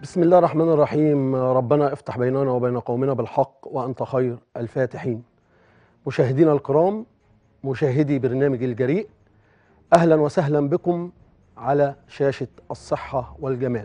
بسم الله الرحمن الرحيم ربنا افتح بيننا وبين قومنا بالحق وأنت خير الفاتحين مشاهدينا الكرام مشاهدي برنامج الجريء أهلا وسهلا بكم على شاشة الصحة والجمال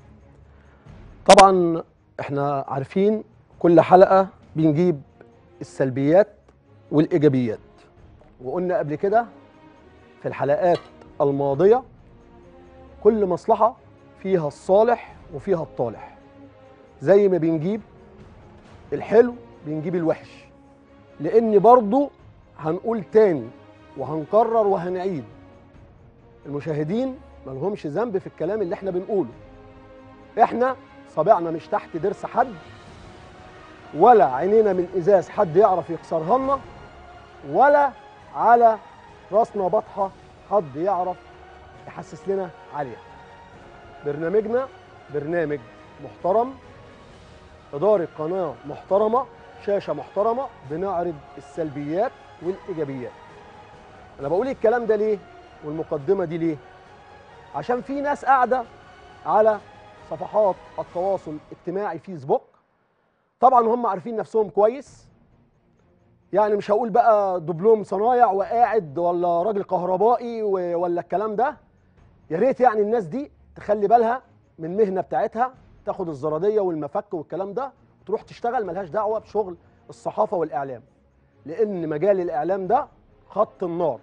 طبعا احنا عارفين كل حلقة بنجيب السلبيات والإيجابيات وقلنا قبل كده في الحلقات الماضية كل مصلحة فيها الصالح وفيها الطالح زي ما بنجيب الحلو بنجيب الوحش لان برضو هنقول تاني وهنكرر وهنعيد المشاهدين ملهمش ذنب في الكلام اللي احنا بنقوله احنا صابعنا مش تحت ضرس حد ولا عينينا من ازاز حد يعرف يكسرها لنا ولا على راسنا بطحه حد يعرف يحسس لنا عليها برنامجنا برنامج محترم إدارة قناة محترمة شاشة محترمة بنعرض السلبيات والإيجابيات أنا بقول الكلام ده ليه والمقدمة دي ليه عشان في ناس قاعدة على صفحات التواصل الاجتماعي فيسبوك طبعا هم عارفين نفسهم كويس يعني مش هقول بقى دبلوم صنايع وقاعد ولا راجل كهربائي و- ولا الكلام ده يا ريت يعني الناس دي تخلي بالها من المهنه بتاعتها تاخد الزراديه والمفك والكلام ده وتروح تشتغل ملهاش دعوه بشغل الصحافه والاعلام لان مجال الاعلام ده خط النار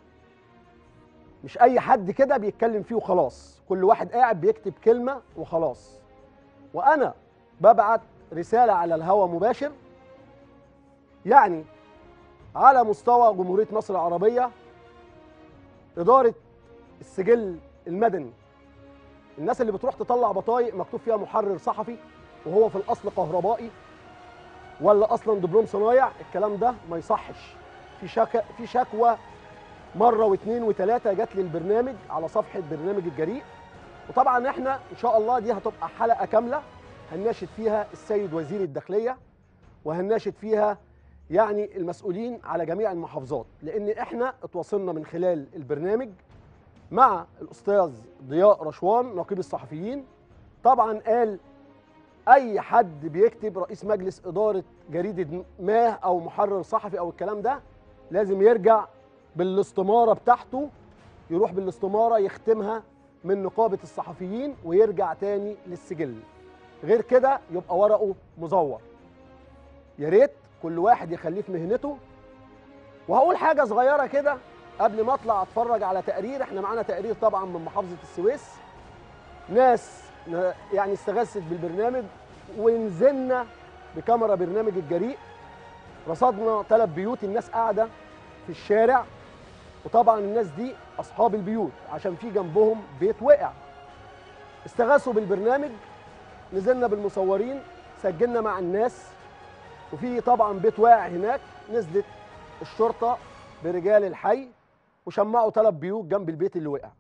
مش اي حد كده بيتكلم فيه وخلاص كل واحد قاعد بيكتب كلمه وخلاص وانا ببعت رساله على الهوا مباشر يعني على مستوى جمهوريه مصر العربيه اداره السجل المدني الناس اللي بتروح تطلع بطايق مكتوب فيها محرر صحفي وهو في الاصل كهربائي ولا اصلا دبلوم صنايع الكلام ده ما يصحش في شك... في شكوى مره واثنين وثلاثه جت لي البرنامج على صفحه برنامج الجريء وطبعا احنا ان شاء الله دي هتبقى حلقه كامله هنناشد فيها السيد وزير الداخليه وهنناشد فيها يعني المسؤولين على جميع المحافظات لان احنا اتواصلنا من خلال البرنامج مع الاستاذ ضياء رشوان نقيب الصحفيين طبعا قال اي حد بيكتب رئيس مجلس اداره جريده ما او محرر صحفي او الكلام ده لازم يرجع بالاستماره بتاعته يروح بالاستماره يختمها من نقابه الصحفيين ويرجع تاني للسجل غير كده يبقى ورقه مزور يا ريت كل واحد يخليه في مهنته وهقول حاجه صغيره كده قبل ما اطلع اتفرج على تقرير احنا معانا تقرير طبعا من محافظه السويس ناس ن- يعني استغاثت بالبرنامج ونزلنا بكاميرا برنامج الجريء رصدنا ثلاث بيوت الناس قاعده في الشارع وطبعا الناس دي اصحاب البيوت عشان في جنبهم بيت وقع استغاثوا بالبرنامج نزلنا بالمصورين سجلنا مع الناس وفي طبعا بيت واقع هناك نزلت الشرطه برجال الحي وشمعوا ثلاث بيوت جنب البيت اللي وقع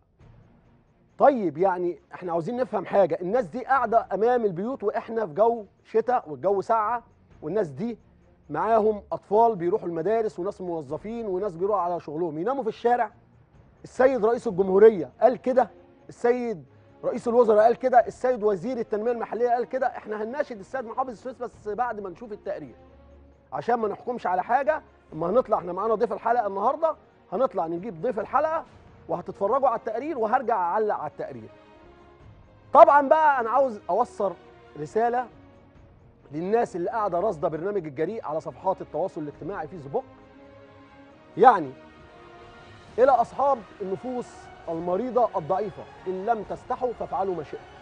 طيب يعني احنا عاوزين نفهم حاجه الناس دي قاعده امام البيوت واحنا في جو شتاء والجو ساقعه والناس دي معاهم اطفال بيروحوا المدارس وناس موظفين وناس بيروحوا على شغلهم يناموا في الشارع السيد رئيس الجمهوريه قال كده السيد رئيس الوزراء قال كده السيد وزير التنميه المحليه قال كده احنا هنناشد السيد محافظ السويس بس بعد ما نشوف التقرير عشان ما نحكمش على حاجه اما هنطلع احنا معانا ضيف الحلقه النهارده هنطلع نجيب ضيف الحلقه وهتتفرجوا على التقرير وهرجع اعلق على التقرير طبعا بقى انا عاوز اوصل رساله للناس اللي قاعده راصده برنامج الجريء على صفحات التواصل الاجتماعي فيسبوك يعني الى اصحاب النفوس المريضه الضعيفه ان لم تستحوا فافعلوا ما شئتم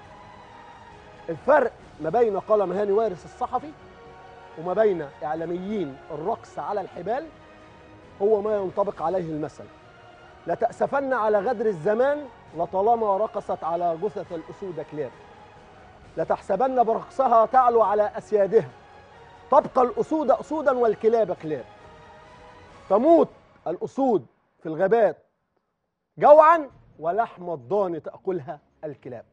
الفرق ما بين قلم هاني وارث الصحفي وما بين اعلاميين الرقص على الحبال هو ما ينطبق عليه المثل لتأسفن على غدر الزمان لطالما رقصت على جثث الأسود كلاب لتحسبن برقصها تعلو على أسيادها تبقى الأسود أسودا والكلاب كلاب تموت الأسود في الغابات جوعا ولحم الضان تأكلها الكلاب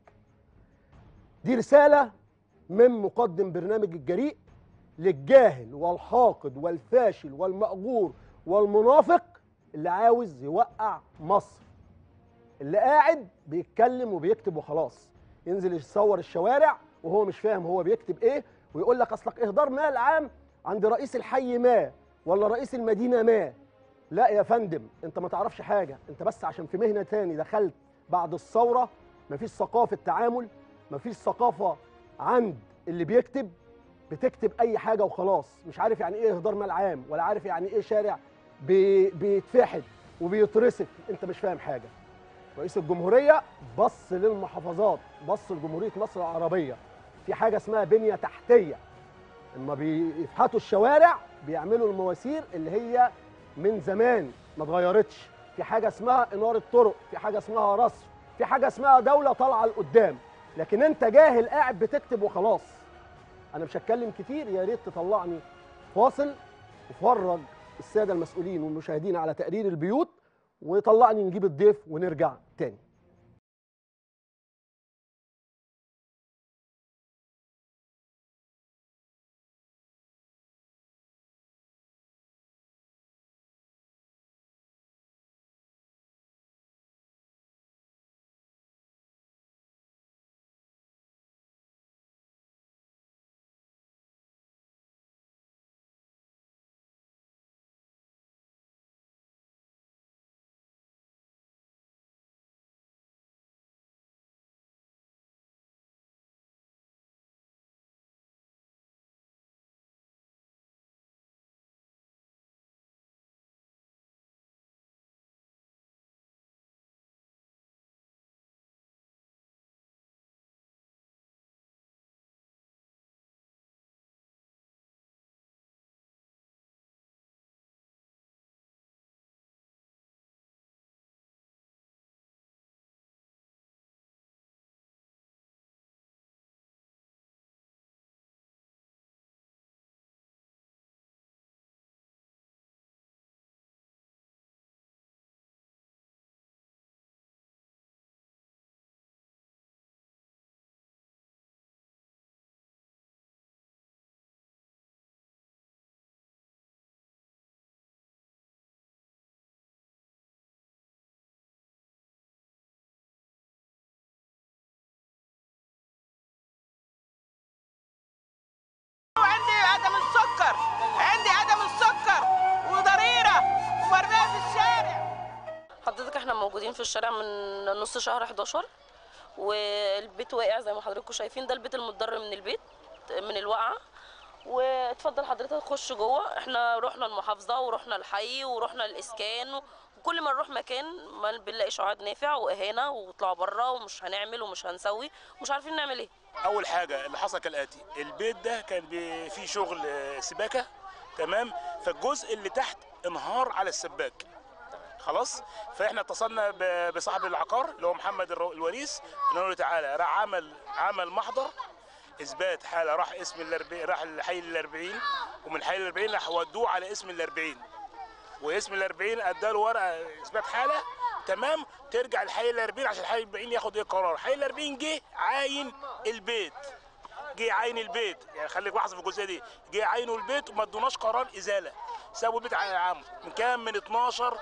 دي رسالة من مقدم برنامج الجريء للجاهل والحاقد والفاشل والمأجور والمنافق اللي عاوز يوقع مصر اللي قاعد بيتكلم وبيكتب وخلاص ينزل يصور الشوارع وهو مش فاهم هو بيكتب ايه ويقول لك اصلك اهدار مال عام عند رئيس الحي ما ولا رئيس المدينه ما لا يا فندم انت ما تعرفش حاجه انت بس عشان في مهنه تاني دخلت بعد الثوره مفيش ثقافه تعامل مفيش ثقافه عند اللي بيكتب بتكتب اي حاجه وخلاص مش عارف يعني ايه اهدار مال عام ولا عارف يعني ايه شارع بي بيتفحت وبيترصف انت مش فاهم حاجه رئيس الجمهوريه بص للمحافظات بص لجمهوريه مصر العربيه في حاجه اسمها بنيه تحتيه اما بيفحتوا الشوارع بيعملوا المواسير اللي هي من زمان ما اتغيرتش في حاجه اسمها اناره طرق في حاجه اسمها رصف في حاجه اسمها دوله طالعه لقدام لكن انت جاهل قاعد بتكتب وخلاص انا مش هتكلم كتير يا ريت تطلعني فاصل وفرج الساده المسؤولين والمشاهدين على تقرير البيوت وطلعني نجيب الضيف ونرجع تاني وعندي عدم السكر عندي عدم السكر وضريرة ومرمية في الشارع حضرتك احنا موجودين في الشارع من نص شهر 11 والبيت واقع زي ما حضراتكم شايفين ده البيت المتضرر من البيت من الوقعه واتفضل حضرتك خش جوه احنا رحنا المحافظه ورحنا الحي ورحنا الاسكان وكل ما نروح مكان ما بنلاقيش عقد نافع واهانه وطلع بره ومش هنعمل ومش هنسوي ومش عارفين نعمل ايه اول حاجه اللي حصل كالاتي البيت ده كان بي- فيه شغل آه، سباكه تمام فالجزء اللي تحت انهار على السباك خلاص فاحنا اتصلنا ب- بصاحب العقار اللي هو محمد الرو- الوريث قلنا له تعالى راح عمل عمل محضر اثبات حاله راح اسم الاربعين راح الحي الاربعين ومن حي الاربعين راح ودوه على اسم الاربعين واسم الاربعين اداله ورقه اثبات حاله تمام ترجع الحي الاربعين عشان الحي الاربعين ياخد ايه قرار الحي الاربعين جه عاين البيت جه عاين البيت يعني خليك واحد في الجزئيه دي جه عاينوا البيت وما ادوناش قرار ازاله سابوا البيت على العام من كام من 12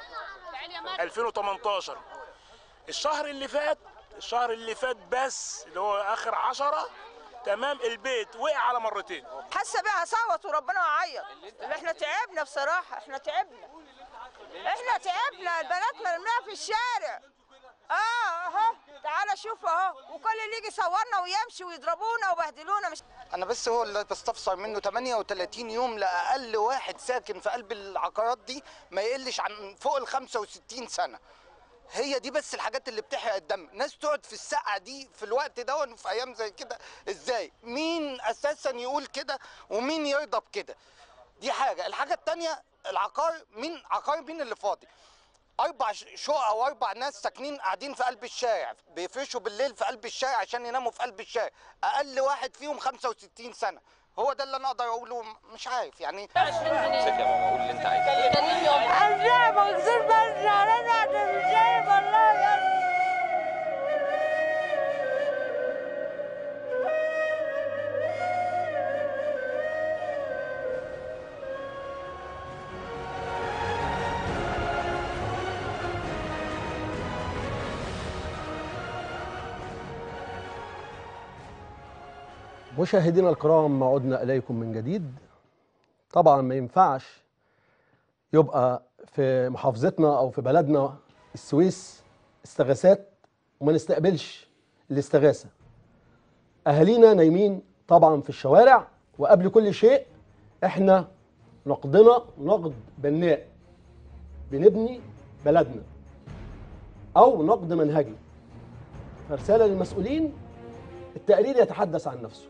2018 الشهر اللي فات الشهر اللي فات بس اللي هو اخر عشرة تمام البيت وقع على مرتين حاسه بيها صوت وربنا وعيط احنا تعبنا بصراحه احنا تعبنا احنا تعبنا البنات مرميها في الشارع اه اهو تعالى شوف اهو وكل اللي يجي يصورنا ويمشي ويضربونا وبهدلونا مش انا بس هو اللي بستفسر منه 38 يوم لاقل واحد ساكن في قلب العقارات دي ما يقلش عن فوق ال 65 سنه هي دي بس الحاجات اللي بتحرق الدم ناس تقعد في السقعه دي في الوقت ده وفي ايام زي كده ازاي مين اساسا يقول كده ومين يرضى بكده دي حاجه الحاجه التانية العقار مين عقار مين اللي فاضي اربع ش- شقق واربع ناس ساكنين قاعدين في قلب الشارع بيفرشوا بالليل في قلب الشارع عشان يناموا في قلب الشارع اقل واحد فيهم 65 سنه هو ده اللي انا اقدر اقوله مش عارف يعني شوف يا ماما قول اللي انت عايزه تاني يوم انا مكسور بس انا مش شايف والله يا مشاهدينا الكرام ما عدنا إليكم من جديد طبعا ما ينفعش يبقى في محافظتنا أو في بلدنا السويس استغاثات وما نستقبلش الاستغاثة أهالينا نايمين طبعا في الشوارع وقبل كل شيء احنا نقدنا نقد بناء بنبني بلدنا أو نقد منهجي فرسالة للمسؤولين التقرير يتحدث عن نفسه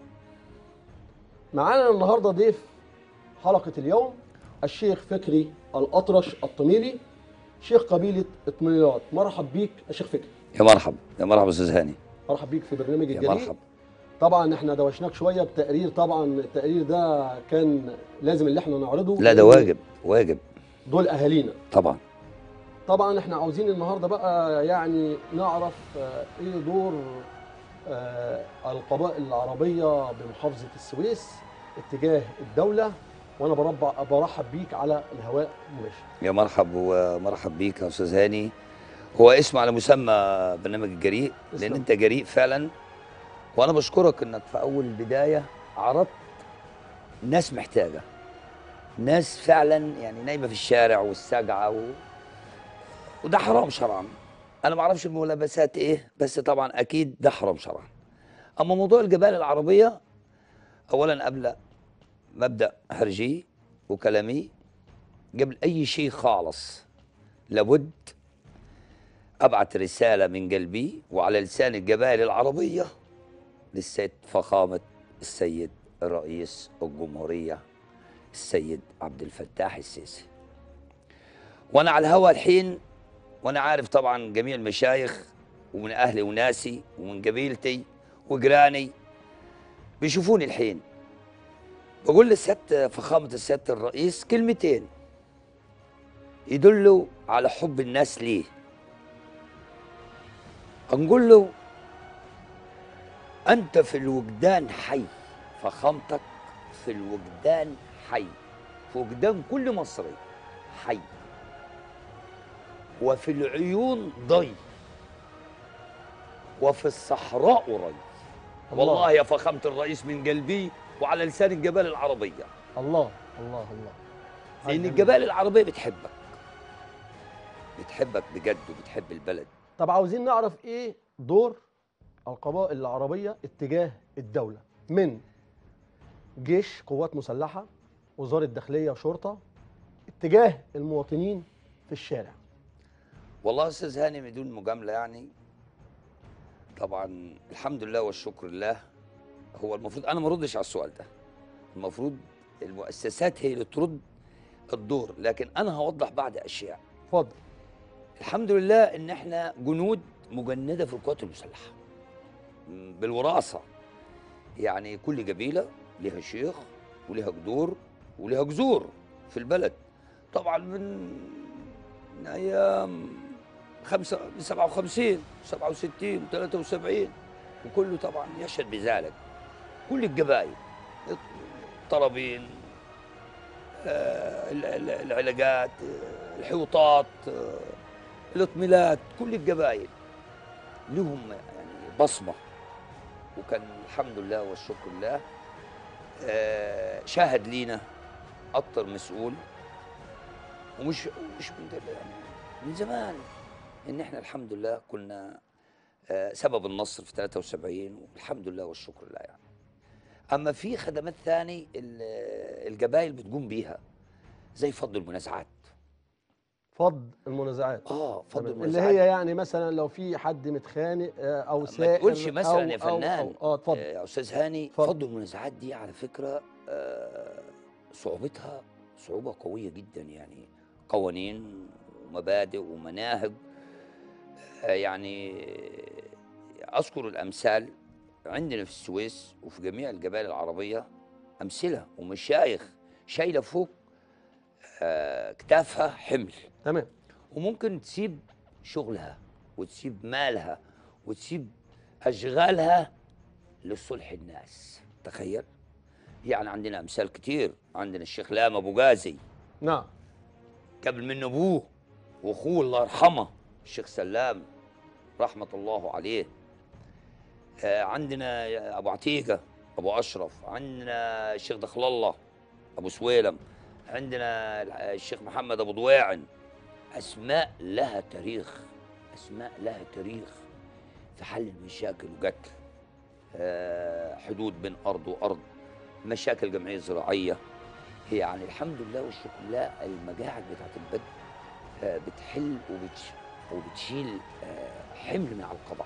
معانا النهارده ضيف حلقه اليوم الشيخ فكري الاطرش الطميلي شيخ قبيله اطميلات مرحب بيك يا شيخ فكري يا مرحب يا مرحبا استاذ هاني مرحب بيك في برنامج يا الجريء مرحب طبعا احنا دوشناك شويه بتقرير طبعا التقرير ده كان لازم اللي احنا نعرضه لا ده واجب واجب دول اهالينا طبعا طبعا احنا عاوزين النهارده بقى يعني نعرف آه، ايه دور آه، القبائل العربيه بمحافظه السويس اتجاه الدوله وانا بربع برحب بيك على الهواء مباشر يا مرحب ومرحب بيك يا استاذ هاني هو اسم على مسمى برنامج الجريء لان تسلم. انت جريء فعلا وانا بشكرك انك في اول البدايه عرضت ناس محتاجه ناس فعلا يعني نايمه في الشارع والسجعه و... وده حرام شرعا انا ما اعرفش الملابسات ايه بس طبعا اكيد ده حرام شرعا اما موضوع الجبال العربيه اولا قبل مبدا هرجي وكلامي قبل اي شيء خالص لابد ابعت رساله من قلبي وعلى لسان القبائل العربيه للسيد فخامه السيد رئيس الجمهوريه السيد عبد الفتاح السيسي وانا على الهوا الحين وانا عارف طبعا جميع المشايخ ومن اهلي وناسي ومن قبيلتي وجيراني بيشوفوني الحين بقول للسيادة فخامة السيادة الرئيس كلمتين يدلوا على حب الناس ليه نقول له أنت في الوجدان حي فخامتك في الوجدان حي في وجدان كل مصري حي وفي العيون ضي وفي الصحراء ري الله. والله يا فخامة الرئيس من قلبي وعلى لسان الجبال العربية الله الله الله لأن الجبال العربية بتحبك بتحبك بجد وبتحب البلد طب عاوزين نعرف ايه دور القبائل العربيه اتجاه الدوله من جيش قوات مسلحه وزاره داخليه وشرطه اتجاه المواطنين في الشارع والله يا استاذ هاني بدون مجامله يعني طبعا الحمد لله والشكر لله هو المفروض انا ما اردش على السؤال ده المفروض المؤسسات هي اللي ترد الدور لكن انا هوضح بعض اشياء اتفضل الحمد لله ان احنا جنود مجنده في القوات المسلحه م، بالوراثه يعني كل قبيله لها شيخ ولها جذور ولها جذور في البلد طبعا من من ايام خمسة من 57 67 73 وكله طبعا يشهد بذلك كل القبائل الطرابين آه، ال- ال- العلاقات آه، الحوطات آه، الاطميلات كل القبائل لهم يعني بصمه وكان الحمد لله والشكر لله آه، شاهد لينا اكتر مسؤول ومش مش من دل- يعني من زمان ان احنا الحمد لله كنا آه، سبب النصر في 73 والحمد لله والشكر لله يعني اما في خدمات ثاني ال- القبائل بتقوم بيها زي فض المنازعات فض المنازعات اه فض تمام. اللي المنازعات هي يعني مثلا لو في حد متخانق آه، او ما سائر تقولش مثلا أو يا أو- فنان أو- اه اتفضل آه، يا استاذ هاني اتفضل. فض المنازعات دي على فكره آه، صعوبتها صعوبه قويه جدا يعني قوانين ومبادئ ومناهج آه، يعني اذكر الامثال عندنا في السويس وفي جميع الجبال العربيه امثله ومشايخ شايله فوق آه، كتافها حمل تمام وممكن تسيب شغلها وتسيب مالها وتسيب اشغالها لصلح الناس تخيل يعني عندنا امثال كتير عندنا الشيخ لام ابو غازي نعم قبل من ابوه واخوه الله يرحمه الشيخ سلام رحمه الله عليه آه، عندنا ابو عتيقه ابو اشرف عندنا الشيخ دخل الله ابو سويلم عندنا الشيخ محمد ابو ضواعن اسماء لها تاريخ اسماء لها تاريخ في حل المشاكل وقتل آه، حدود بين ارض وارض مشاكل جمعيه زراعيه هي يعني الحمد لله والشكر لله المجاعد بتاعت البدو آه، بتحل وبتش وبتشيل آه، حمل من على القضاء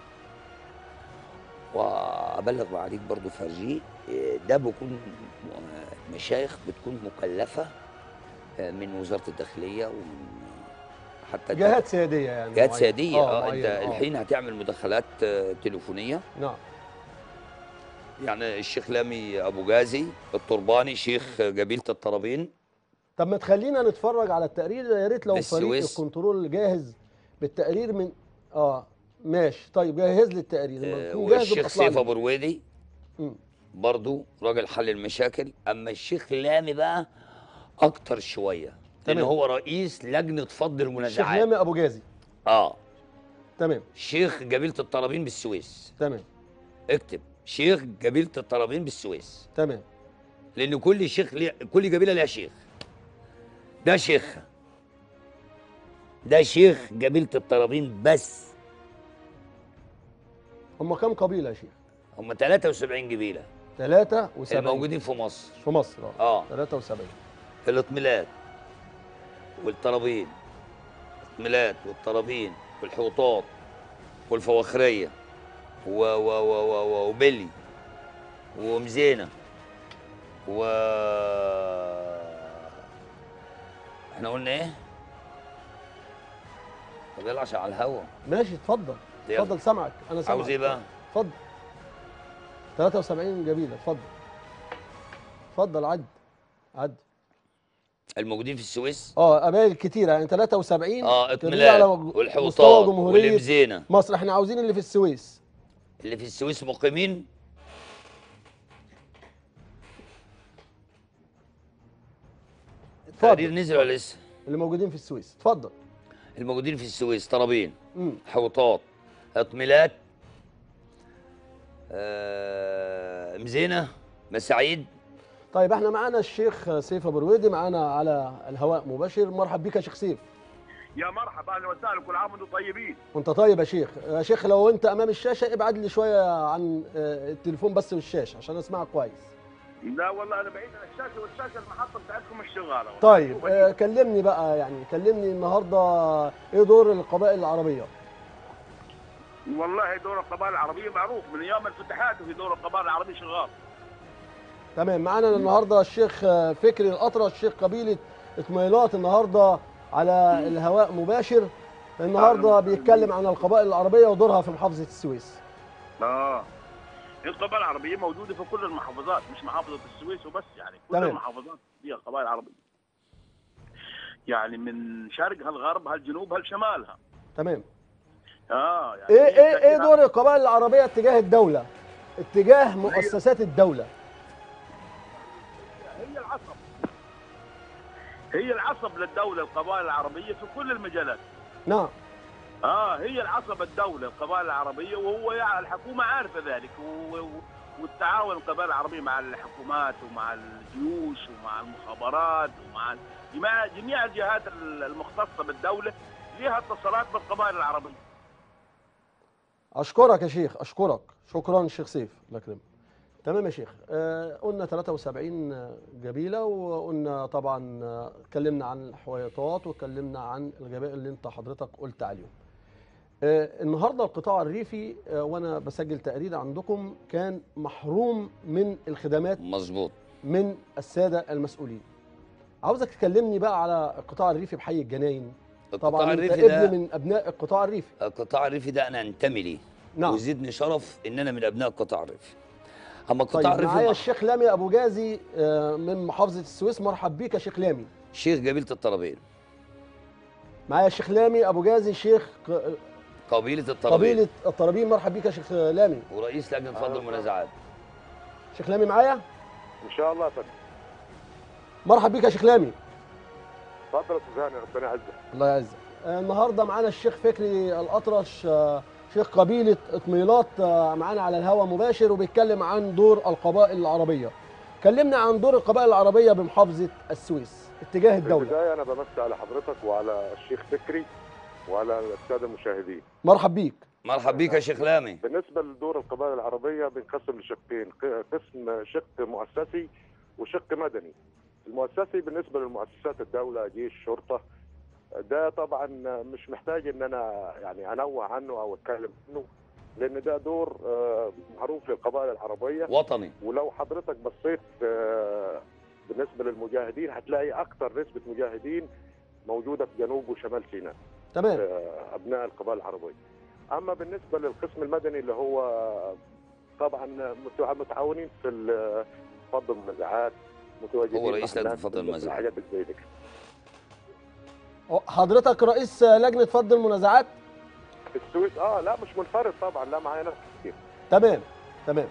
وابلغ معاليك برضو فرجي آه، ده بيكون آه، مشايخ بتكون مكلفه آه، من وزاره الداخليه ومن حتى جهات سياديه يعني جهات معينة. سياديه اه انت معينة، آه. الحين هتعمل مداخلات آه، تليفونيه نعم يعني الشيخ لامي ابو جازي الطرباني شيخ جبيله الطرابين طب ما تخلينا نتفرج على التقرير يا ريت لو فريق بالسويس. الكنترول جاهز بالتقرير من اه ماشي طيب جهز لي التقرير لما آه، تكون جاهز والشيخ يبقى اطلع سيف لي. ابو رويدي مم. برضو راجل حل المشاكل اما الشيخ لامي بقى اكتر شويه لان تمام. هو رئيس لجنه فض الشيخ المنازعات لامي ابو جازي اه تمام شيخ جبيله الطرابين بالسويس تمام اكتب شيخ جبيله الطرابين بالسويس تمام لان كل شيخ ليه كل جبيله لها شيخ ده شيخ ده شيخ جبيله الطرابين بس هم كام قبيله يا شيخ هم 73 جبيله 73 الموجودين في مصر في مصر اه اه 73 الاطميلات والطرابين الاطميلات والطرابين والحوطات والفواخريه و و و و و وبلي ومزينه و احنا قلنا ايه؟ طب يلا عشان على الهوا ماشي اتفضل يلا. اتفضل سامعك انا سامعك عاوز ايه بقى؟ اتفضل 73 جميله اتفضل اتفضل عد عد الموجودين في السويس اه قبائل كتيره يعني 73 اه تدل اطميلات على مستوى والحوطات جمهوريه والمزينه مصر احنا عاوزين اللي في السويس اللي في السويس مقيمين التقرير اتفضل نزل ولا لسه؟ اللي موجودين في السويس اتفضل الموجودين في السويس طرابين مم. حوطات اطميلات آه مزينه مساعيد طيب احنا معانا الشيخ سيف ابو رويدي معانا على الهواء مباشر مرحب بك يا شيخ سيف يا مرحبا اهلا وسهلا كل عام وانتم طيبين وانت طيب يا شيخ يا شيخ لو انت امام الشاشه ابعد لي شويه عن آه، التليفون بس والشاشه عشان اسمعك كويس لا والله انا بعيد عن الشاشه والشاشه المحطه بتاعتكم مش شغاله والله. طيب شوف آه، أجيب. كلمني بقى يعني كلمني النهارده ايه دور القبائل العربيه والله دور القبائل العربيه معروف من ايام الفتوحات وفي دور القبائل العربيه شغال تمام معانا النهارده الشيخ آه، فكري الاطرش شيخ قبيله اطميلات النهارده على الهواء مباشر النهارده بيتكلم عن القبائل العربيه ودورها في محافظه السويس اه القبائل العربيه موجوده في كل المحافظات مش محافظه السويس وبس يعني كل تمام. المحافظات فيها قبائل عربيه يعني من شرقها الغرب هالجنوب هالشمالها تمام اه يعني ايه هي ايه ايه تأثيرها- دور القبائل العربيه اتجاه الدوله اتجاه مؤسسات الدوله هي العصب هي العصب للدولة القبائل العربية في كل المجالات نعم اه هي العصب الدولة القبائل العربية وهو يعني الحكومة عارفة ذلك و... و... والتعاون القبائل العربية مع الحكومات ومع الجيوش ومع المخابرات ومع جميع جميع الجهات المختصة بالدولة لها اتصالات بالقبائل العربية اشكرك يا شيخ اشكرك شكرا شيخ سيف الله يكرمك تمام يا شيخ آه قلنا 73 جبيله وقلنا طبعا آه، اتكلمنا عن الحويطات واتكلمنا عن الجبائل اللي انت حضرتك قلت عليهم آه النهارده القطاع الريفي آه وانا بسجل تقرير عندكم كان محروم من الخدمات مظبوط من الساده المسؤولين عاوزك تكلمني بقى على القطاع الريفي بحي الجناين القطاع طبعا انت الريفي ابن ده من ابناء القطاع الريفي القطاع الريفي ده انا انتمي ليه نعم وزيدني شرف ان انا من ابناء القطاع الريفي اما القطاع طيب الريفي معايا مع- الشيخ لامي ابو جازي آه، من محافظه السويس مرحب بيك يا شيخ لامي شيخ جبيله الطرابين معايا الشيخ لامي ابو جازي شيخ ق- قبيله الطرابين قبيله الطرابين مرحب بيك يا شيخ لامي ورئيس لجنه فض المنازعات شيخ لامي معايا ان شاء الله فندم مرحب بيك يا شيخ لامي اتفضل يا استاذ هاني ربنا يعزك الله يعزك آه، النهارده معانا الشيخ فكري الاطرش آه، شيخ قبيله اطميلات آه، معانا على الهواء مباشر وبيتكلم عن دور القبائل العربيه كلمنا عن دور القبائل العربيه بمحافظه السويس اتجاه في الدوله البداية أنا بمسي على حضرتك وعلى الشيخ فكري وعلى السادة المشاهدين مرحب بيك مرحب بيك يا شيخ لامي بالنسبة لدور القبائل العربية بينقسم لشقين ق- قسم شق مؤسسي وشق مدني المؤسسي بالنسبة للمؤسسات الدولة جيش شرطة ده طبعا مش محتاج ان انا يعني انوه عنه او اتكلم عنه لان ده دور آه، معروف للقبائل العربيه وطني ولو حضرتك بصيت آه، بالنسبه للمجاهدين هتلاقي اكثر نسبه مجاهدين موجوده في جنوب وشمال سيناء تمام آه، ابناء القبائل العربيه. اما بالنسبه للقسم المدني اللي هو طبعا متع- متعاونين في ال- فض المنازعات متواجدين هو رئيس مع لجنة الناس فض في المنازعات. الحاجات اللي زي دي كده. حضرتك رئيس لجنه فض المنازعات في السويس اه لا مش منفرد طبعا لا معايا ناس كتير تمام تمام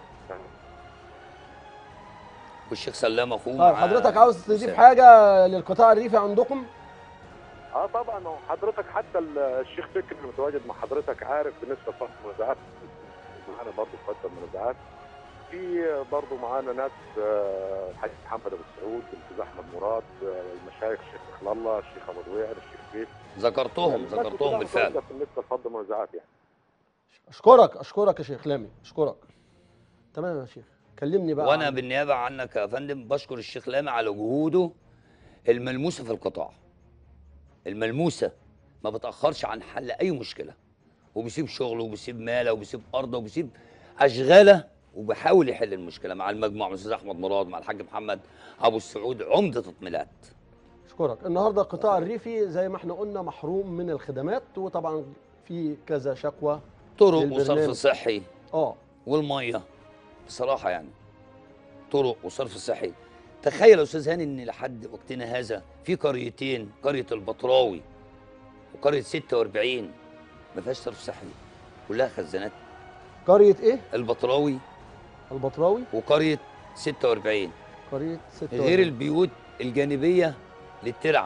والشيخ سلام اخوه طيب معاه حضرتك عاوز تضيف مساعد. حاجه للقطاع الريفي عندكم اه طبعا هو حضرتك حتى ال- الشيخ فكري المتواجد مع حضرتك عارف بالنسبه لفض المنازعات معانا برضه في فض المنازعات في برضه معانا ناس آه، الحاج محمد ابو سعود الاستاذ احمد مراد آه، المشايخ الشيخ خلال الله الشيخ ابو دوير الشيخ بيت ذكرتهم الناس كلها ذكرتهم بالفعل متواجدة بالنسبه لفض المنازعات يعني اشكرك اشكرك يا شيخ لامي اشكرك تمام يا شيخ كلمني بقى وانا عن- بالنيابه عنك يا فندم بشكر الشيخ لامي على جهوده الملموسه في القطاع الملموسه ما بتاخرش عن حل اي مشكله وبيسيب شغله وبيسيب ماله وبيسيب ارضه وبيسيب اشغاله وبيحاول يحل المشكله مع المجموعه مع الاستاذ احمد مراد مع الحاج محمد ابو السعود عمده تطميلات اشكرك النهارده القطاع الريفي زي ما احنا قلنا محروم من الخدمات وطبعا في كذا شكوى طرق للبرنامج. وصرف صحي اه والميه بصراحه يعني طرق وصرف صحي تخيل يا استاذ هاني ان لحد وقتنا هذا في قريتين قريه البطراوي وقريه 46 ما فيهاش صرف صحي كلها خزانات قريه ايه البطراوي البطراوي وقريه 46 قريه 6 غير البيوت الجانبيه للترعه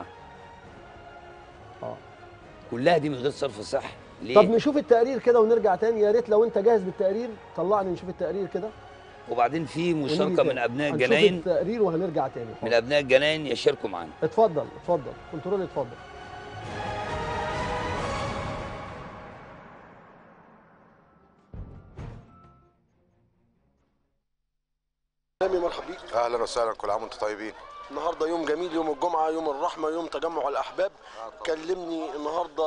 اه كلها دي من غير صرف صحي ليه؟ طب نشوف التقرير كده ونرجع تاني يا ريت لو انت جاهز بالتقرير طلعني نشوف التقرير كده وبعدين في ونيجي مشاركه تاني. من ابناء هنشوف الجناين التقرير وهنرجع تاني من ابناء الجناين يشاركوا معانا اتفضل اتفضل كنترول اتفضل سامي مرحبا بيك اهلا وسهلا كل عام وانتم طيبين النهارده يوم جميل يوم الجمعه يوم الرحمه يوم تجمع الاحباب كلمني النهارده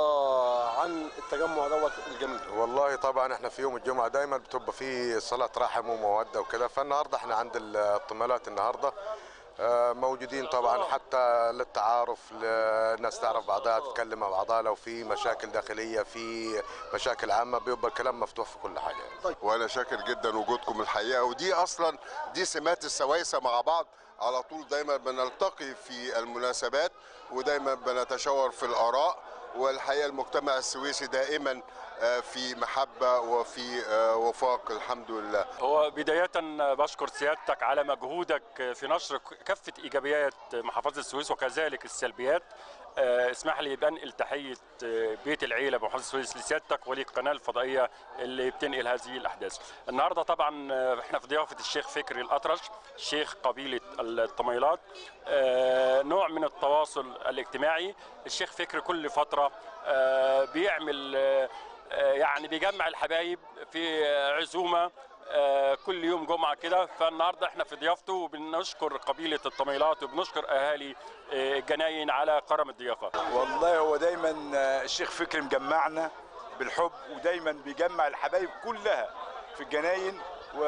عن التجمع دوت الجميل والله طبعا احنا في يوم الجمعه دايما بتبقى في صلاه رحم وموده وكده فالنهارده احنا عند الطمالات النهارده آه، موجودين طبعا حتى للتعارف الناس تعرف بعضها تتكلم مع بعضها لو في مشاكل داخليه في مشاكل عامه بيبقى الكلام مفتوح في كل حاجه يعني. وانا شاكر جدا وجودكم الحقيقه ودي اصلا دي سمات السويسه مع بعض على طول دايما بنلتقي في المناسبات ودايما بنتشاور في الاراء والحقيقه المجتمع السويسي دائما آه، في محبه وفي آه، وفاق الحمد لله هو بداية بشكر سيادتك على مجهودك في نشر كافة إيجابيات محافظة السويس وكذلك السلبيات آه، اسمح لي بنقل تحية آه، بيت العيلة بمحافظة السويس لسيادتك وللقناة الفضائية اللي بتنقل هذه الأحداث النهاردة طبعا آه، احنا في ضيافة الشيخ فكري الأطرش شيخ قبيلة الطميلات آه، نوع من التواصل الاجتماعي الشيخ فكري كل فترة آه، بيعمل آه، آه، يعني بيجمع الحبايب في آه، عزومه آه، كل يوم جمعه كده فالنهارده احنا في ضيافته وبنشكر قبيله الطميلات وبنشكر اهالي آه، الجناين على كرم الضيافه والله هو دايما آه، الشيخ فكري مجمعنا بالحب ودايما بيجمع الحبايب كلها في الجناين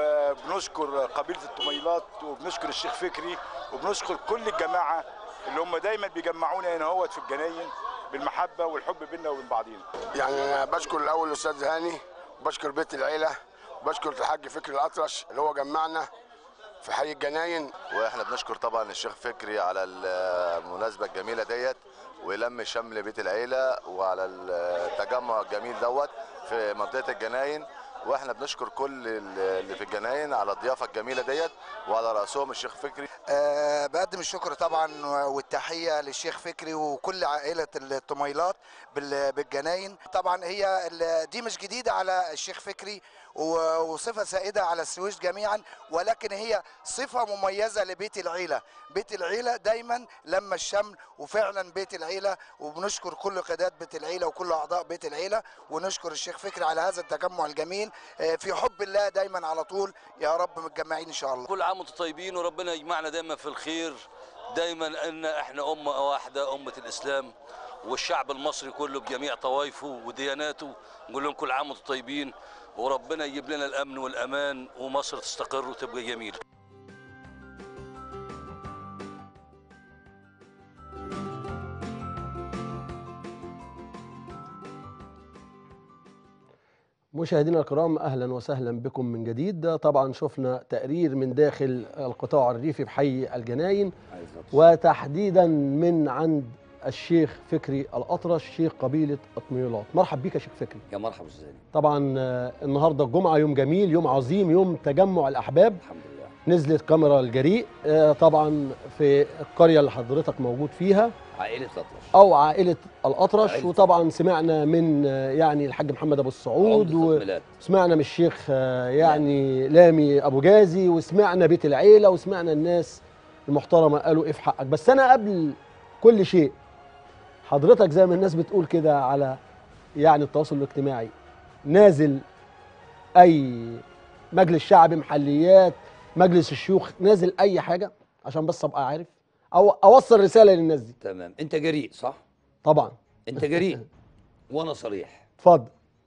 وبنشكر قبيله الطميلات وبنشكر الشيخ فكري وبنشكر كل الجماعه اللي هم دايما بيجمعونا هنا هوت في الجناين بالمحبه والحب بيننا وبين بعضينا يعني أنا بشكر الاول الاستاذ هاني وبشكر بيت العيله وبشكر الحاج فكري الاطرش اللي هو جمعنا في حي الجناين واحنا بنشكر طبعا الشيخ فكري على المناسبه الجميله ديت ولم شمل بيت العيله وعلى التجمع الجميل دوت في منطقه الجناين واحنا بنشكر كل اللي في الجناين على الضيافه الجميله ديت وعلى راسهم الشيخ فكري أه بقدم الشكر طبعا والتحيه للشيخ فكري وكل عائله الطميلات بال- بالجناين طبعا هي ال- دي مش جديده على الشيخ فكري و- وصفه سائده على السويس جميعا ولكن هي صفه مميزه لبيت العيله بيت العيله دايما لما الشمل وفعلا بيت العيله وبنشكر كل قيادات بيت العيله وكل اعضاء بيت العيله ونشكر الشيخ فكري على هذا التجمع الجميل آه، في حب الله دايما على طول يا رب متجمعين ان شاء الله كل عام وانتم طيبين وربنا يجمعنا دايما في الخير دايما ان احنا امه واحده امه الاسلام والشعب المصري كله بجميع طوائفه ودياناته نقول لهم كل عام وانتم طيبين وربنا يجيب لنا الامن والامان ومصر تستقر وتبقى جميله مشاهدينا الكرام اهلا وسهلا بكم من جديد ده طبعا شفنا تقرير من داخل القطاع الريفي بحي الجناين وتحديدا من عند الشيخ فكري الاطرش شيخ قبيله اطميلات مرحب بيك يا شيخ فكري يا مرحبا استاذ طبعا آه، النهارده الجمعه يوم جميل يوم عظيم يوم تجمع الاحباب الحمد لله نزلت كاميرا الجريء آه، طبعا في القريه اللي حضرتك موجود فيها عائله الاطرش او عائله الاطرش عائلة وطبعا سمعنا من آه، يعني الحاج محمد ابو السعود عمدة البلاد. وسمعنا من الشيخ آه، يعني لامي ابو جازي وسمعنا بيت العيله وسمعنا الناس المحترمه قالوا ايه في حقك بس انا قبل كل شيء حضرتك زي ما الناس بتقول كده على يعني التواصل الاجتماعي نازل اي مجلس شعبي محليات مجلس الشيوخ نازل اي حاجه عشان بس ابقى عارف او اوصل رساله للناس دي تمام انت جريء صح طبعا انت جريء وانا صريح اتفضل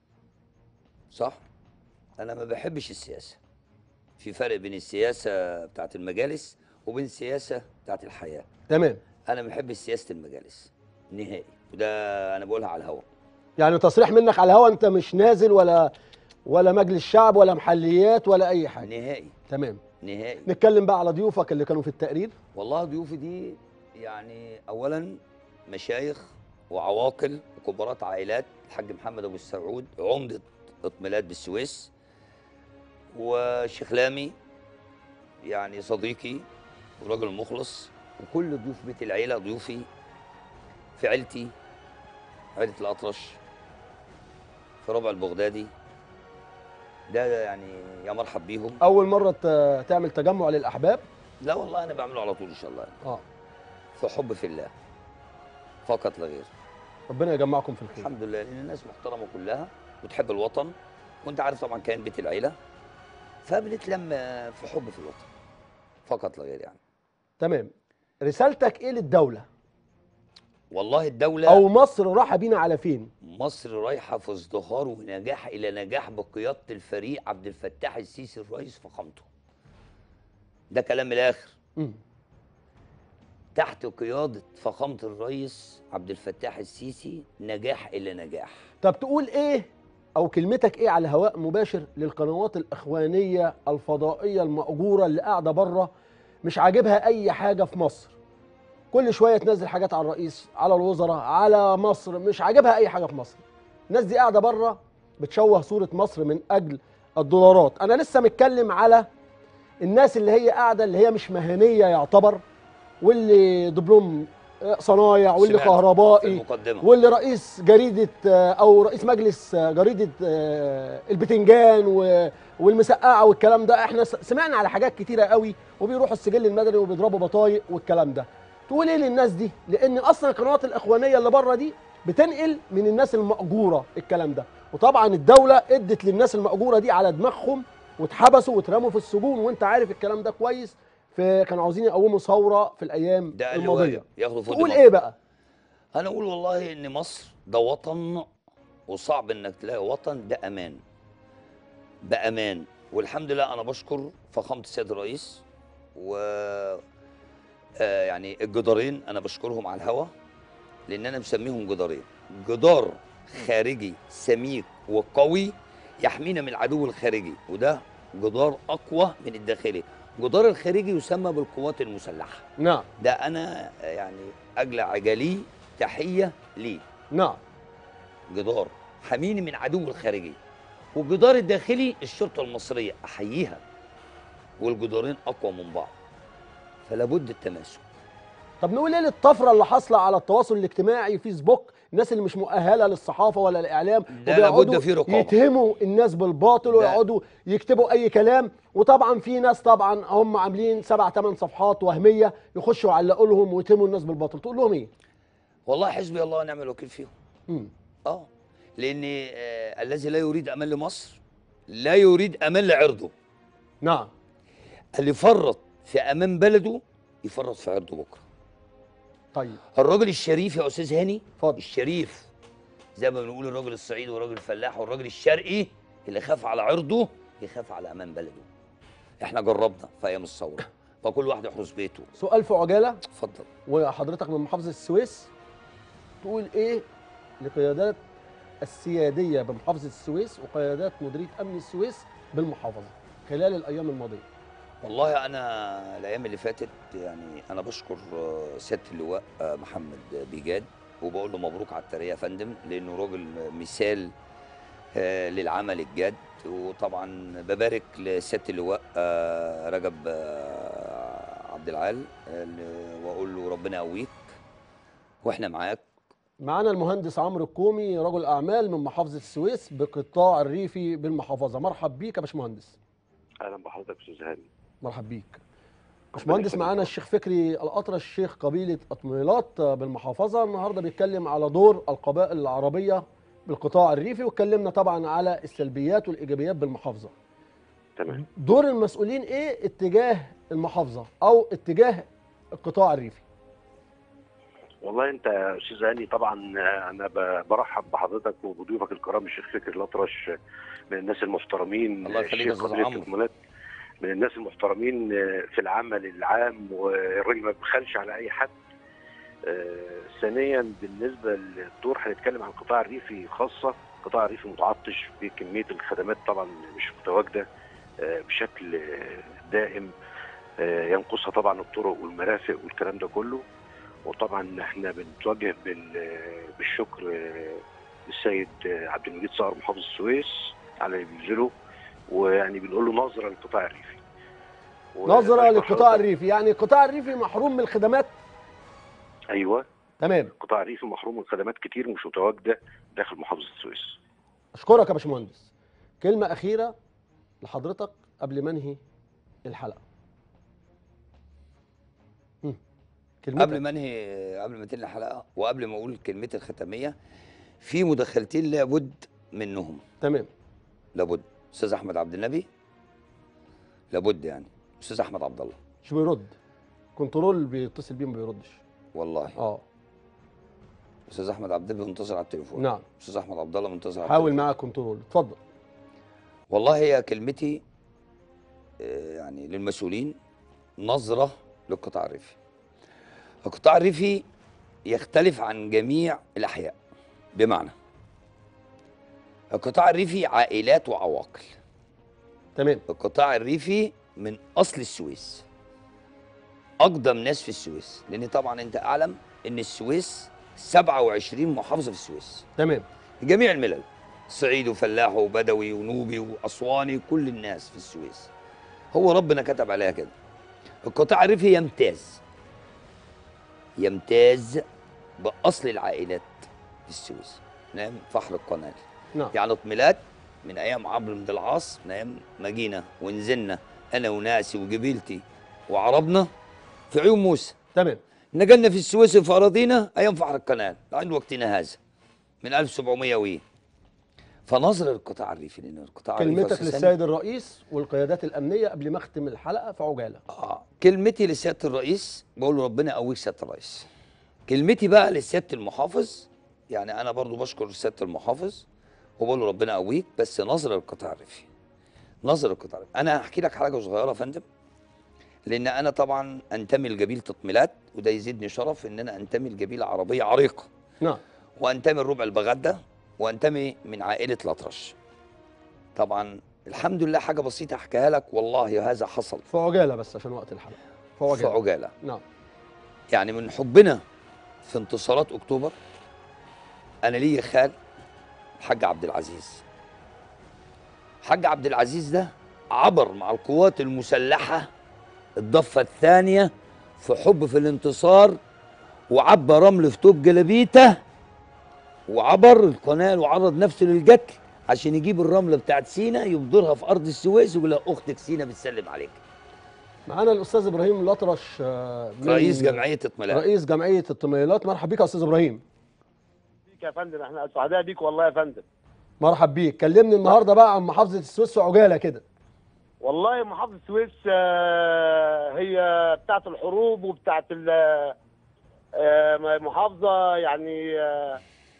صح انا ما بحبش السياسه في فرق بين السياسه بتاعت المجالس وبين السياسه بتاعت الحياه تمام انا ما بحبش سياسه المجالس نهائي وده انا بقولها على الهواء يعني تصريح منك على الهوا انت مش نازل ولا ولا مجلس شعب ولا محليات ولا اي حاجه نهائي تمام نهائي نتكلم بقى على ضيوفك اللي كانوا في التقرير والله ضيوفي دي يعني اولا مشايخ وعواقل وكبارات عائلات الحاج محمد ابو السعود عمده اطميلات بالسويس والشيخ لامي يعني صديقي وراجل مخلص وكل ضيوف بيت العيله ضيوفي في عيلتي عيله الاطرش في ربع البغدادي ده يعني يا مرحب بيهم اول مره ت- تعمل تجمع للاحباب لا والله انا بعمله على طول ان شاء الله اه في حب في الله فقط لا غير ربنا يجمعكم في الخير الحمد لله لان الناس محترمه كلها وتحب الوطن وانت عارف طبعا كان بيت العيله فبنتلم في حب في الوطن فقط لا غير يعني تمام رسالتك ايه للدوله والله الدوله او مصر رايحه بينا على فين مصر رايحه في ازدهار ونجاح الى نجاح بقياده الفريق عبد الفتاح السيسي الرئيس فخامته ده كلام من الاخر مم. تحت قياده فخامه الرئيس عبد الفتاح السيسي نجاح الى نجاح طب تقول ايه او كلمتك ايه على هواء مباشر للقنوات الاخوانيه الفضائيه المأجوره اللي قاعده بره مش عاجبها اي حاجه في مصر كل شويه تنزل حاجات على الرئيس على الوزراء على مصر مش عاجبها اي حاجه في مصر الناس دي قاعده بره بتشوه صوره مصر من اجل الدولارات انا لسه متكلم على الناس اللي هي قاعده اللي هي مش مهنيه يعتبر واللي دبلوم آه، صنايع واللي سمعت في كهربائي المقدمة. واللي رئيس جريده آه، او رئيس مجلس آه، جريده آه، البتنجان و- والمسقعه والكلام ده احنا س- سمعنا على حاجات كتيره قوي وبيروحوا السجل المدني وبيضربوا بطايق والكلام ده تقول ايه للناس دي لان اصلا القنوات الاخوانيه اللي بره دي بتنقل من الناس المأجوره الكلام ده وطبعا الدوله ادت للناس المأجوره دي على دماغهم واتحبسوا واترموا في السجون وانت عارف الكلام ده كويس فكانوا عاوزين يقوموا ثوره في الايام ده الماضيه اللواء ياخدوا فوق تقول دماغهم. ايه بقى انا اقول والله ان مصر ده وطن وصعب انك تلاقي وطن ده امان بامان والحمد لله انا بشكر فخامه السيد الرئيس و آه يعني الجدارين انا بشكرهم على الهوا لان انا مسميهم جدارين جدار خارجي سميك وقوي يحمينا من العدو الخارجي وده جدار اقوى من الداخلي جدار الخارجي يسمى بالقوات المسلحه نعم ده انا يعني اجلى عجلي تحيه ليه نعم جدار حميني من عدو الخارجي والجدار الداخلي الشرطه المصريه احييها والجدارين اقوى من بعض فلا بد التماسك طب نقول ايه للطفره اللي حاصله على التواصل الاجتماعي فيسبوك الناس اللي مش مؤهله للصحافه ولا الاعلام لا، لابد وبيقعدوا في رقابة. يتهموا الناس بالباطل ويقعدوا يكتبوا اي كلام وطبعا في ناس طبعا هم عاملين سبع ثمان صفحات وهميه يخشوا يعلقوا لهم ويتهموا الناس بالباطل تقول لهم ايه؟ والله حسبي الله ونعم الوكيل فيهم مم. اه لان آه الذي لا يريد امان لمصر لا يريد امان لعرضه نعم اللي فرط في امان بلده يفرط في عرضه بكره طيب الراجل الشريف يا استاذ هاني فاضل الشريف زي ما بنقول الراجل الصعيدي والراجل الفلاح والراجل الشرقي اللي خاف على عرضه يخاف على امان بلده احنا جربنا في ايام الثوره فكل واحد يحرس بيته سؤال في عجاله اتفضل وحضرتك من محافظه السويس تقول ايه لقيادات السياديه بمحافظه السويس وقيادات مديريه امن السويس بالمحافظه خلال الايام الماضيه والله انا الايام اللي فاتت يعني انا بشكر آه، سياده اللواء آه، محمد بيجاد وبقول له مبروك على الترقيه يا فندم لانه راجل مثال آه، للعمل الجاد وطبعا ببارك لسياده اللواء آه، رجب آه، عبد العال آه، ل- واقول له ربنا يقويك واحنا معاك معانا المهندس عمرو الكومي رجل اعمال من محافظه السويس بقطاع الريفي بالمحافظه مرحب بيك يا باشمهندس اهلا بحضرتك استاذ هاني مرحب بيك باشمهندس معانا الشيخ فكري الاطرش شيخ قبيله اطميلات بالمحافظه النهارده بيتكلم على دور القبائل العربيه بالقطاع الريفي واتكلمنا طبعا على السلبيات والايجابيات بالمحافظه تمام دور المسؤولين ايه اتجاه المحافظه او اتجاه القطاع الريفي والله انت يا استاذ هاني طبعا انا ب- برحب بحضرتك وبضيوفك الكرام الشيخ فكري الاطرش من الناس المحترمين الله يخليك يا الشيخ أستاذ قبيلة عمرو. الكمالات من الناس المحترمين في العمل العام والراجل ما بيبخلش على اي حد آه، ثانيا بالنسبه للدور هنتكلم عن القطاع الريفي خاصه القطاع الريفي متعطش بكميه الخدمات طبعا مش متواجده آه، بشكل آه، دائم آه، ينقصها طبعا الطرق والمرافق والكلام ده كله وطبعا احنا بنتوجه بال- بالشكر آه، للسيد آه، عبد المجيد صقر محافظ السويس على اللي بينزله ويعني بنقول له نظره للقطاع الريفي نظره وبشكر للقطاع حضرتك. الريفي يعني القطاع الريفي محروم من الخدمات ايوه تمام القطاع الريفي محروم من خدمات كتير مش متواجده داخل محافظه السويس اشكرك يا باشمهندس كلمه اخيره لحضرتك قبل ما انهي الحلقه مم. كلمتك. قبل ما انهي قبل ما تنهي الحلقه وقبل ما اقول كلمتي الختاميه في مداخلتين لابد منهم تمام لابد استاذ احمد عبد النبي لابد يعني استاذ احمد عبد الله مش بيرد كنترول بيتصل بيه ما بيردش والله اه استاذ احمد عبد النبي منتظر على التليفون نعم. استاذ احمد عبد الله منتظر على حاول التليفون. معاه كنترول اتفضل والله هي كلمتي آه، يعني للمسؤولين نظرة للقطاع الريفي القطاع الريفي يختلف عن جميع الأحياء بمعنى القطاع الريفي عائلات وعواقل تمام القطاع الريفي من أصل السويس أقدم ناس في السويس لأن طبعا أنت أعلم إن السويس 27 محافظة في السويس تمام جميع الملل صعيد وفلاح وبدوي ونوبي واسواني كل الناس في السويس هو ربنا كتب عليها كده القطاع الريفي يمتاز يمتاز باصل العائلات في السويس نعم فحر القناه نعم يعني اطميلات من ايام عمرو بن العاص من ايام ما جينا ونزلنا انا وناسي وجبيلتي وعربنا في عيون موسى تمام نقلنا في السويس في اراضينا ايام فحر القناه لعند وقتنا هذا من 1700 وي فنظر القطاع الريفي لان القطاع الريفي كلمتك أساساً- للسيد الرئيس والقيادات الامنيه قبل ما اختم الحلقه في عجاله اه كلمتي لسياده الرئيس بقول له ربنا يقويك سياده الرئيس كلمتي بقى لسياده المحافظ يعني انا برضو بشكر سياده المحافظ وبقول له ربنا يقويك بس نظر القطاع الريفي نظر القطاع الريفي انا هحكي لك حاجه صغيره يا فندم لان انا طبعا انتمي لجبيله تطميلات وده يزيدني شرف ان انا انتمي لجبيله عربيه عريقه نعم وانتمي لربع البغده وانتمي من عائله الاطرش طبعا الحمد لله حاجه بسيطه احكيها لك والله هذا حصل في عجاله بس عشان وقت الحلقه في عجاله في عجاله نعم يعني من حبنا في انتصارات اكتوبر انا ليا خال الحاج عبد العزيز حاج عبد العزيز ده عبر مع القوات المسلحه الضفه الثانيه في حب في الانتصار وعبى رمل في توب جلابيته وعبر القناه وعرض نفسه للقتل عشان يجيب الرمله بتاعت سينا يبدرها في ارض السويس ويقول لها اختك سينا بتسلم عليك معانا الاستاذ ابراهيم الاطرش آه، من- رئيس جمعيه اطمئنان رئيس جمعيه الطميلات مرحب بيك يا استاذ ابراهيم بيك يا فندم احنا سعداء بيك والله يا فندم مرحب بيك كلمني النهارده بقى عن محافظه السويس في عجاله كده والله محافظة السويس آه، هي بتاعة الحروب وبتاعة ال- آه، محافظة يعني آه،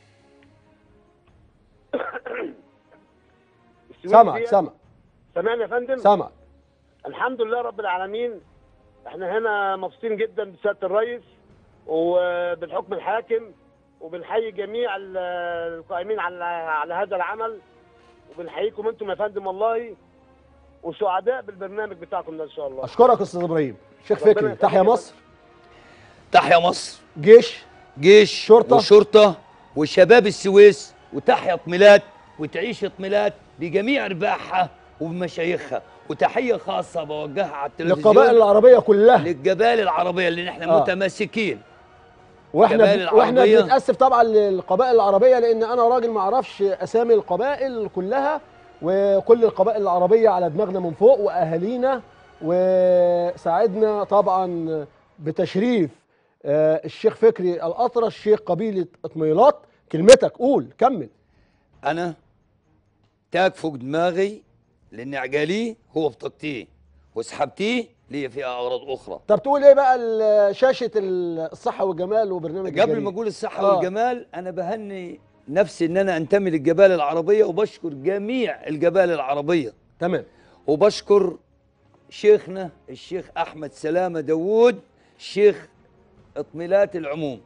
السويس سمع دي- سمع سامعني يا فندم سمع الحمد لله رب العالمين احنا هنا مبسوطين جدا بسياده الرئيس وبالحكم الحاكم وبنحيي جميع ال- القائمين على على هذا العمل وبنحييكم انتم يا فندم والله وسعداء بالبرنامج بتاعكم ده ان شاء الله اشكرك يا استاذ ابراهيم شيخ ربنا فكري يخليك تحيا يا مصر تحيا مصر جيش جيش شرطة. وشرطه وشباب السويس وتحيا اطميلات وتعيش اطميلات بجميع رباحها وبمشايخها وتحيه خاصه بوجهها على التلفزيون للقبائل العربيه كلها للجبال العربيه اللي احنا آه. متماسكين واحنا الجبال ب... واحنا العربية. بنتاسف طبعا للقبائل العربيه لان انا راجل ما اعرفش اسامي القبائل كلها وكل القبائل العربيه على دماغنا من فوق واهالينا وساعدنا طبعا بتشريف آه، الشيخ فكري الاطرش شيخ قبيله اطميلات كلمتك قول كمل انا تاج فوق دماغي لان عجاليه هو بطاقتيه وسحبتيه ليا فيها اغراض اخرى طب تقول ايه بقى ال- شاشه ال- الصحه والجمال وبرنامج قبل الجريد؟ ما اقول الصحه آه. والجمال انا بهني نفسي ان انا انتمي للجبال العربيه وبشكر جميع الجبال العربيه تمام وبشكر شيخنا الشيخ احمد سلامه داوود شيخ اطميلات العموم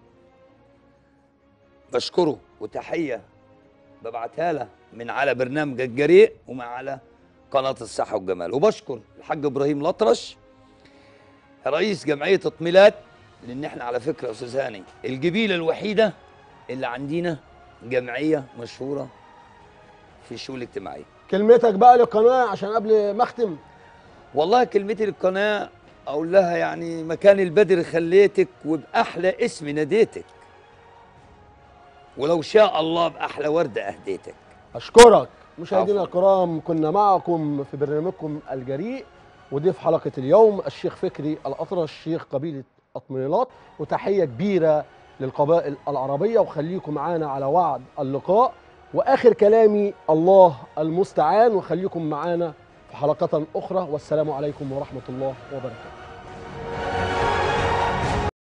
بشكره وتحيه ببعتها له من على برنامج الجريء ومن على قناه الصحه والجمال وبشكر الحاج ابراهيم الاطرش رئيس جمعيه اطميلات لان احنا على فكره يا استاذ هاني الجبيله الوحيده اللي عندنا جمعيه مشهوره في الشؤون الاجتماعيه كلمتك بقى للقناه عشان قبل ما اختم والله كلمتي للقناة أقول لها يعني مكان البدر خليتك وبأحلى اسم ناديتك ولو شاء الله بأحلى وردة أهديتك أشكرك مشاهدينا الكرام كنا معكم في برنامجكم الجريء وضيف حلقة اليوم الشيخ فكري الأطرش شيخ قبيلة أطميلات وتحية كبيرة للقبائل العربية وخليكم معانا على وعد اللقاء وآخر كلامي الله المستعان وخليكم معانا في حلقة أخرى والسلام عليكم ورحمة الله وبركاته